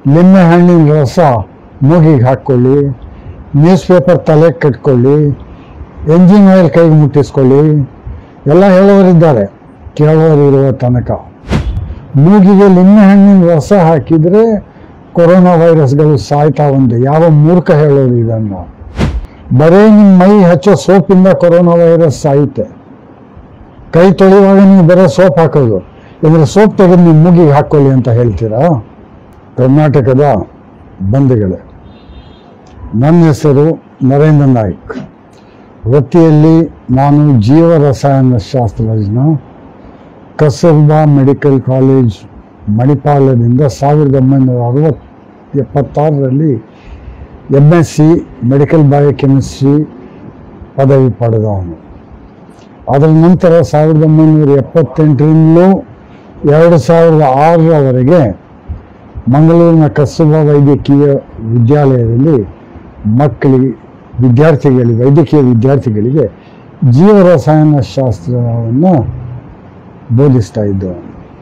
ಲಿಂಬೆ ಹಣ್ಣಿನ ರಸ ಮೂಗಿಗೆ ಹಾಕ್ಕೊಳ್ಳಿ ನ್ಯೂಸ್ ಪೇಪರ್ ತಲೆ ಕಟ್ಕೊಳ್ಳಿ ಎಂಜಿನ್ ಆಯಿಲ್ ಕೈಗೆ ಮುಟ್ಟಿಸ್ಕೊಳ್ಳಿ ಎಲ್ಲ ಹೇಳೋರಿದ್ದಾರೆ ಕೇಳೋರಿರುವ ತನಕ ಮೂಗಿಗೆ ಲಿಂಬೆ ಹಣ್ಣಿನ ರಸ ಹಾಕಿದರೆ ಕೊರೋನಾ ವೈರಸ್ಗಳು ಸಾಯ್ತಾ ಒಂದು ಯಾವ ಮೂರ್ಖ ಹೇಳೋರು ಇದನ್ನು ಬರೀ ನಿಮ್ಮ ಮೈ ಹಚ್ಚೋ ಸೋಪಿಂದ ಕೊರೋನಾ ವೈರಸ್ ಸಾಯುತ್ತೆ ಕೈ ತೊಳೆಯುವಾಗ ನೀವು ಬರೀ ಸೋಪ್ ಹಾಕೋದು ಅಂದರೆ ಸೋಪ್ ತೆಗೆದು ನಿಮ್ಮ ಮೂಗಿಗೆ ಹಾಕ್ಕೊಳ್ಳಿ ಅಂತ ಹೇಳ್ತೀರಾ ಕರ್ನಾಟಕದ ಬಂಧುಗಳೇ ನನ್ನ ಹೆಸರು ನರೇಂದ್ರ ನಾಯ್ಕ್ ವೃತ್ತಿಯಲ್ಲಿ ನಾನು ಜೀವ ರಸಾಯನ ಶಾಸ್ತ್ರಜ್ಞ ಕಸ್ತೂರ್ಬಾ ಮೆಡಿಕಲ್ ಕಾಲೇಜ್ ಮಣಿಪಾಲದಿಂದ ಸಾವಿರದ ಒಂಬೈನೂರ ಅರವತ್ ಎಪ್ಪತ್ತಾರರಲ್ಲಿ M S C medical biochemistry ಪದವಿ ಪಡೆದವನು ಅದರ ನಂತರ ಸಾವಿರದ ಒಂಬೈನೂರ ಎಪ್ಪತ್ತೆಂಟರಿಂದಲೂ ಎರಡು ಸಾವಿರದ ಆರರವರೆಗೆ ಮಂಗಳೂರಿನ ಕಸ್ತೂರ್ಬಾ ವೈದ್ಯಕೀಯ ವಿದ್ಯಾಲಯದಲ್ಲಿ ಮಕ್ಕಳಿಗೆ ವಿದ್ಯಾರ್ಥಿಗಳಿಗೆ ವೈದ್ಯಕೀಯ ವಿದ್ಯಾರ್ಥಿಗಳಿಗೆ ಜೀವರಸಾಯನ ಶಾಸ್ತ್ರವನ್ನು ಬೋಧಿಸ್ತಾ ಇದ್ದವನು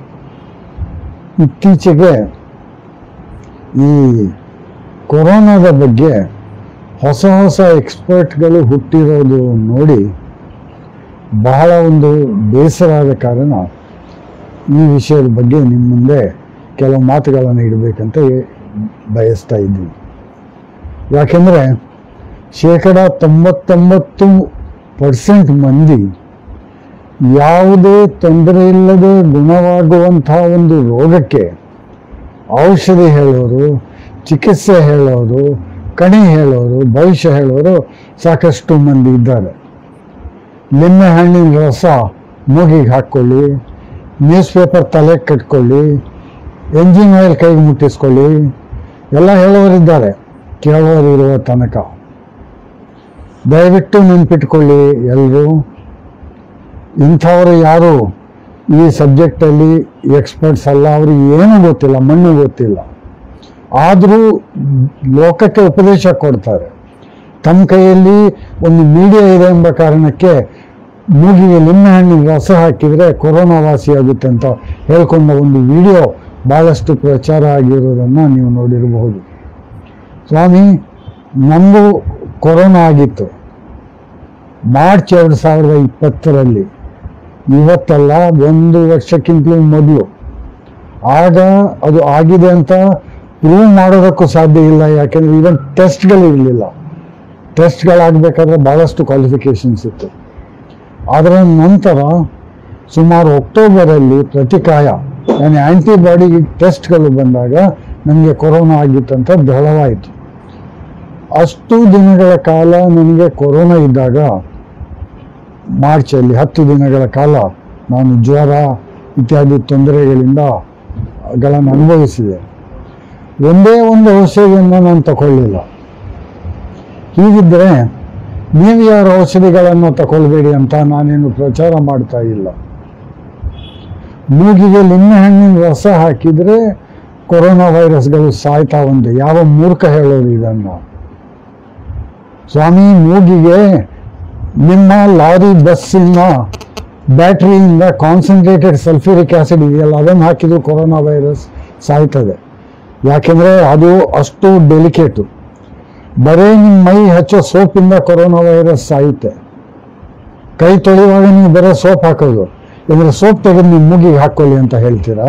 ಇತ್ತೀಚೆಗೆ ಈ ಕೊರೋನಾದ ಬಗ್ಗೆ ಹೊಸ ಹೊಸ ಎಕ್ಸ್ಪರ್ಟ್ಗಳು ಹುಟ್ಟಿರೋದು ನೋಡಿ ಬಹಳ ಒಂದು ಬೇಸರ ಆದ ಕಾರಣ ಈ ವಿಷಯದ ಬಗ್ಗೆ ನಿಮ್ಮ ಮುಂದೆ ಕೆಲವು ಮಾತುಗಳನ್ನು ಇಡಬೇಕಂತ ಬಯಸ್ತಾ ಇದ್ದೀನಿ ಯಾಕೆಂದರೆ ಶೇಕಡ ತೊಂಬತ್ತೊಂಬತ್ತು ಪರ್ಸೆಂಟ್ ಮಂದಿ ಯಾವುದೇ ತೊಂದರೆ ಇಲ್ಲದೆ ಗುಣವಾಗುವಂತಹ ಒಂದು ರೋಗಕ್ಕೆ ಔಷಧಿ ಹೇಳೋರು ಚಿಕಿತ್ಸೆ ಹೇಳೋರು ಕಣಿ ಹೇಳೋರು ಭವಿಷ್ಯ ಹೇಳೋರು ಸಾಕಷ್ಟು ಮಂದಿ ಇದ್ದಾರೆ ಲಿಂಬೆ ಹಣ್ಣಿನ ರಸ ಮೂಗಿಗೆ ಹಾಕ್ಕೊಳ್ಳಿ ನ್ಯೂಸ್ ಪೇಪರ್ ತಲೆ ಕಟ್ಕೊಳ್ಳಿ ಎಂಜಿನ್ ಆಯಿಲ್ ಕೈಗೆ ಮುಟ್ಟಿಸ್ಕೊಳ್ಳಿ ಎಲ್ಲ ಹೇಳೋರಿದ್ದಾರೆ ಕೇಳೋರಿರುವ ತನಕ ದಯವಿಟ್ಟು ನೆನ್ಪಿಟ್ಕೊಳ್ಳಿ ಎಲ್ಲರೂ ಇಂಥವರು ಯಾರು ಈ ಸಬ್ಜೆಕ್ಟಲ್ಲಿ ಎಕ್ಸ್ಪರ್ಟ್ಸ್ ಅಲ್ಲ ಅವ್ರಿಗೆ ಏನೂ ಗೊತ್ತಿಲ್ಲ ಮಣ್ಣು ಗೊತ್ತಿಲ್ಲ ಆದರೂ ಲೋಕಕ್ಕೆ ಉಪದೇಶ ಕೊಡ್ತಾರೆ ತಮ್ಮ ಕೈಯಲ್ಲಿ ಒಂದು ಮೀಡಿಯಾ ಇದೆ ಎಂಬ ಕಾರಣಕ್ಕೆ ಮೂಗಿಗೆ ಲಿಂಬೆ ಹಣ್ಣಿನ ರಸ ಹಾಕಿದರೆ ಕೊರೋನಾ ವಾಸಿಯಾಗುತ್ತೆ ಅಂತ ಹೇಳ್ಕೊಂಡ ಒಂದು ವಿಡಿಯೋ ಭಾಳಷ್ಟು ಪ್ರಚಾರ ಆಗಿರೋದನ್ನು ನೀವು ನೋಡಿರಬಹುದು ಸ್ವಾಮಿ ನಮಗೂ ಕೊರೋನಾ ಆಗಿತ್ತು ಮಾರ್ಚ್ ಎರಡು ಸಾವಿರದ ಇಪ್ಪತ್ತರಲ್ಲಿ ಇವತ್ತಲ್ಲ ಒಂದು ವರ್ಷಕ್ಕಿಂತಲೂ ಮೊದಲು ಆಗ ಅದು ಆಗಿದೆ ಅಂತ ಪ್ರೂವ್ ಮಾಡೋದಕ್ಕೂ ಸಾಧ್ಯ ಇಲ್ಲ ಯಾಕೆಂದ್ರೆ ಈವನ್ ಟೆಸ್ಟ್ಗಳಿರಲಿಲ್ಲ ಟೆಸ್ಟ್ಗಳಾಗಬೇಕಾದ್ರೆ ಭಾಳಷ್ಟು ಕ್ವಾಲಿಫಿಕೇಶನ್ಸ್ ಇತ್ತು ಅದರ ನಂತರ ಸುಮಾರು ಅಕ್ಟೋಬರಲ್ಲಿ ಪ್ರತಿಕಾಯ yani ಆ್ಯಂಟಿಬಾಡಿ ಟೆಸ್ಟ್ಗಳು ಬಂದಾಗ ನನಗೆ ಕೊರೋನಾ ಆಗಿತ್ತಂತ ದೃಢವಾಯಿತು ಅಷ್ಟು ದಿನಗಳ ಕಾಲ ನನಗೆ ಕೊರೋನಾ ಇದ್ದಾಗ ಮಾರ್ಚಲ್ಲಿ ಹತ್ತು ದಿನಗಳ ಕಾಲ ನಾನು ಜ್ವರ ಇತ್ಯಾದಿ ತೊಂದರೆಗಳಿಂದ ಗಳನ್ನು ಅನುಭವಿಸಿದೆ ಒಂದೇ ಒಂದು ಔಷಧಿಯನ್ನು ನಾನು ತಗೊಳ್ಳಿಲ್ಲ ಹೀಗಿದ್ದರೆ ನೀವು ಯಾರು ಔಷಧಿಗಳನ್ನು ತಗೊಳ್ಬೇಡಿ ಅಂತ ನಾನೇನು ಪ್ರಚಾರ ಮಾಡ್ತಾ ಇಲ್ಲ ಮೂಗಿಗೆ ಲಿಂಬೆ ಹಣ್ಣಿನ ರಸ ಹಾಕಿದರೆ ಕೊರೋನಾ ವೈರಸ್ಗಳು ಸಾಯ್ತಾ ಒಂದು ಯಾವ ಮೂರ್ಖ ಹೇಳೋದು ಇದನ್ನು ಸ್ವಾಮಿ ಮೂಗಿಗೆ ನಿಮ್ಮ ಲಾರಿ ಬಸ್ಸಿನ ಬ್ಯಾಟ್ರಿಯಿಂದ ಕಾನ್ಸಂಟ್ರೇಟೆಡ್ ಸಲ್ಫ್ಯೂರಿಕ್ ಆಸಿಡ್ ಇದೆಯಲ್ಲ ಅದನ್ನು ಹಾಕಿದ್ರು ಕೊರೋನಾ ವೈರಸ್ ಸಾಯ್ತದೆ ಯಾಕೆಂದರೆ ಅದು ಅಷ್ಟು ಡೆಲಿಕೇಟು ಬರೀ ನಿಮ್ಮ ಮೈ ಹಚ್ಚೋ ಸೋಪಿಂದ ಕೊರೋನಾ ವೈರಸ್ ಸಾಯುತ್ತೆ ಕೈ ತೊಳೆಯುವಾಗ ನೀವು ಬರೀ ಸೋಪ್ ಹಾಕೋದು ಅಂದರೆ ಸೋಪ್ ತೆಗೆದು ನಿಮ್ಮ ಮೂಗಿಗೆ ಹಾಕ್ಕೊಳ್ಳಿ ಅಂತ ಹೇಳ್ತೀರಾ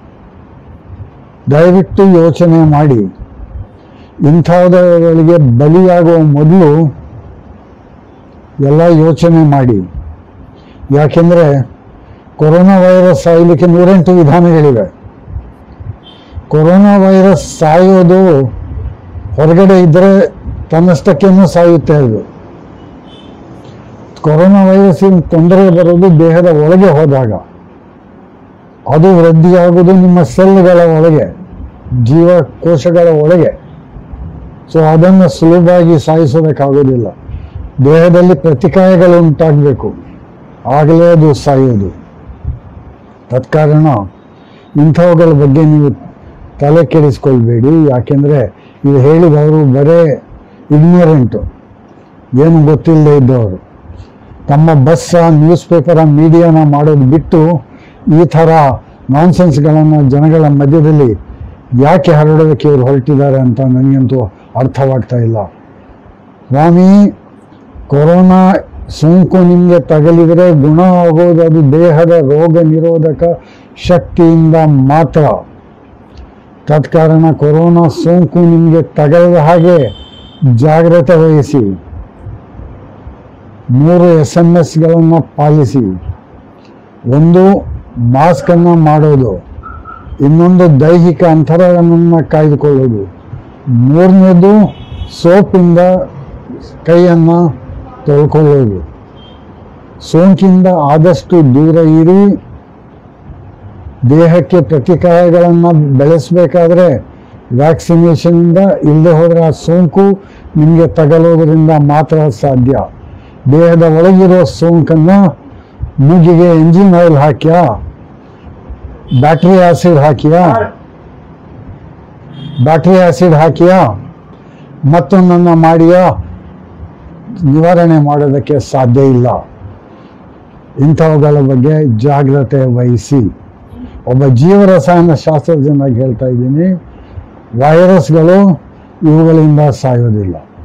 ದಯವಿಟ್ಟು ಯೋಚನೆ ಮಾಡಿ ಇಂಥವುಗಳಿಗೆ ಬಲಿಯಾಗುವ ಮೊದಲು ಎಲ್ಲ ಯೋಚನೆ ಮಾಡಿ ಯಾಕೆಂದರೆ ಕೊರೋನಾ ವೈರಸ್ ಸಾಯಲಿಕ್ಕೆ ನೂರೆಂಟು ವಿಧಾನಗಳಿವೆ ಕೊರೋನಾ ವೈರಸ್ ಸಾಯೋದು ಹೊರಗಡೆ ಇದ್ದರೆ ತನ್ನಷ್ಟಕ್ಕೇನೂ ಸಾಯುತ್ತೆ ಅದು ಕೊರೋನಾ ವೈರಸ್ಸಿನ ತೊಂದರೆ ಬರೋದು ದೇಹದ ಒಳಗೆ ಹೋದಾಗ ಅದು ವೃದ್ಧಿಯಾಗುವುದು ನಿಮ್ಮ ಸೆಲ್ಗಳ ಒಳಗೆ ಜೀವಕೋಶಗಳ ಒಳಗೆ ಸೊ ಅದನ್ನು ಸುಲಭವಾಗಿ ಸಾಯಿಸೋದಕ್ಕಾಗೋದಿಲ್ಲ ದೇಹದಲ್ಲಿ ಪ್ರತಿಕಾಯಗಳು ಉಂಟಾಗಬೇಕು ಆಗಲೇ ಅದು ಸಾಯೋದು ತತ್ಕಾರಣ ಇಂಥವುಗಳ ಬಗ್ಗೆ ನೀವು ತಲೆ ಕೆಡಿಸ್ಕೊಳ್ಬೇಡಿ ಯಾಕೆಂದರೆ ಇದು ಹೇಳಿದವರು ಬರೇ ಇಗ್ನೋರೆಂಟು ಏನು ಗೊತ್ತಿಲ್ಲದೆ ಇದ್ದವರು ತಮ್ಮ ಬಸ್ಸ ನ್ಯೂಸ್ ಪೇಪರ ಮೀಡಿಯಾನ ಮಾಡೋದು ಬಿಟ್ಟು ಈ ಥರ ನಾನ್ಸೆನ್ಸ್ಗಳನ್ನು ಜನಗಳ ಮಧ್ಯದಲ್ಲಿ ಯಾಕೆ ಹರಡೋದಕ್ಕೆ ಇವರು ಹೊರಟಿದ್ದಾರೆ ಅಂತ ನನಗಂತೂ ಅರ್ಥವಾಗ್ತಾ ಇಲ್ಲ ಸ್ವಾಮಿ ಕೊರೋನಾ ಸೋಂಕು ನಿಮಗೆ ತಗಲಿದರೆ ಗುಣ ಆಗೋದು ಅದು ದೇಹದ ರೋಗ ನಿರೋಧಕ ಶಕ್ತಿಯಿಂದ ಮಾತ್ರ ತತ್ಕಾರಣ ಕೊರೋನಾ ಸೋಂಕು ನಿಮಗೆ ತಗಲದ ಹಾಗೆ ಜಾಗ್ರತೆ ವಹಿಸಿ ಮೂರು ಎಸ್ ಎಮ್ ಎಸ್ಗಳನ್ನು ಪಾಲಿಸಿ ಒಂದು ಮಾಸ್ಕನ್ನು ಮಾಡೋದು ಇನ್ನೊಂದು ದೈಹಿಕ ಅಂತರವನ್ನು ಕಾಯ್ದುಕೊಳ್ಳೋದು ಮೂರನೇದು ಸೋಪಿಂದ ಕೈಯನ್ನು ತೊಳ್ಕೊಳ್ಳೋದು ಸೋಂಕಿಂದ ಆದಷ್ಟು ದೂರ ಇರಿ ದೇಹಕ್ಕೆ ಪ್ರತಿಕಾರಗಳನ್ನು ಬೆಳೆಸಬೇಕಾದ್ರೆ ವ್ಯಾಕ್ಸಿನೇಷನಿಂದ ಇಲ್ಲದೆ ಹೋದರೆ ಆ ಸೋಂಕು ನಿಮಗೆ ತಗಲೋದ್ರಿಂದ ಮಾತ್ರ ಸಾಧ್ಯ ದೇಹದ ಒಳಗಿರೋ ಸೋಂಕನ್ನು ಮೂಗಿಗೆ ಎಂಜಿನ್ ಆಯಿಲ್ ಹಾಕ್ಯಾ ಬ್ಯಾಟ್ರಿ ಆಸಿಡ್ ಹಾಕಿಯಾ ಬ್ಯಾಟ್ರಿ ಆಸಿಡ್ ಹಾಕಿಯಾ ಮತ್ತೊಂದನ್ನು ಮಾಡಿಯಾ ನಿವಾರಣೆ ಮಾಡೋದಕ್ಕೆ ಸಾಧ್ಯ ಇಲ್ಲ ಇಂಥವುಗಳ ಬಗ್ಗೆ ಜಾಗ್ರತೆ ವಹಿಸಿ ಒಬ್ಬ ಜೀವರಸಾಯನ ಶಾಸ್ತ್ರಜ್ಞನಾಗಿ ಹೇಳ್ತಾ ಇದ್ದೀನಿ ವೈರಸ್ಗಳು ಇವುಗಳಿಂದ ಸಾಯೋದಿಲ್ಲ